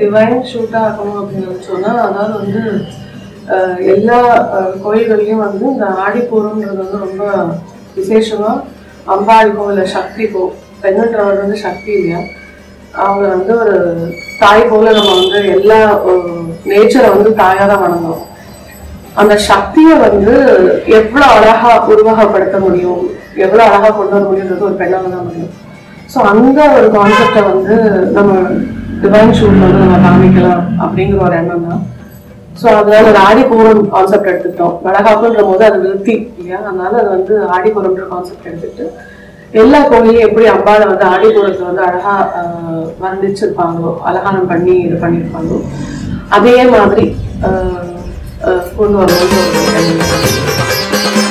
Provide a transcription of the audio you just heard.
Divine ஷூட்டாக இருக்கணும் அப்படின்னு நினச்சோன்னா அதாவது வந்து அஹ், எல்லா அஹ், கோயில்கள்லையும் வந்து இந்த ஆடிப்பூரம்ன்றது வந்து ரொம்ப விசேஷமா அம்பாளுக்கோ இல்லை சக்திக்கோ பெண்ணுன்றவர் வந்து சக்தி இல்லையா அவங்க வந்து ஒரு தாய் போல நம்ம வந்து எல்லா நேச்சரை வந்து தாயாக தான் வணங்குறோம் அந்த சக்தியை வந்து எவ்வளோ அழகா உருவகப்படுத்த முடியும் எவ்வளோ அழகா கொண்டு வர முடியுன்றது ஒரு பெண்ணால தான் முடியும் ஸோ அந்த ஒரு கான்செப்டை வந்து நம்ம டிவைன் ஷூட் வந்து நம்ம காமிக்கலாம் அப்படிங்கிற ஒரு எண்ணம் தான் ஸோ அதனால ஒரு ஆடிப்பூரம் கான்செப்ட் எடுத்துக்கிட்டோம் வடகாப்புன்ற போது அது விருத்தி இல்லையா அதனால அது வந்து ஆடிப்பூரம்ன்ற கான்செப்ட் எடுத்துக்கிட்டு எல்லா கோயிலையும் எப்படி அம்பாவை வந்து ஆடிப்பூரத்தை வந்து அழகா ஆஹ், வர்ணிச்சிருப்பாங்களோ அலங்காரம் பண்ணி இது பண்ணியிருப்பாங்களோ அதே மாதிரி ஆஹ், ஆஹ், கொண்டு வரணும்னு ஒரு எண்ணம்.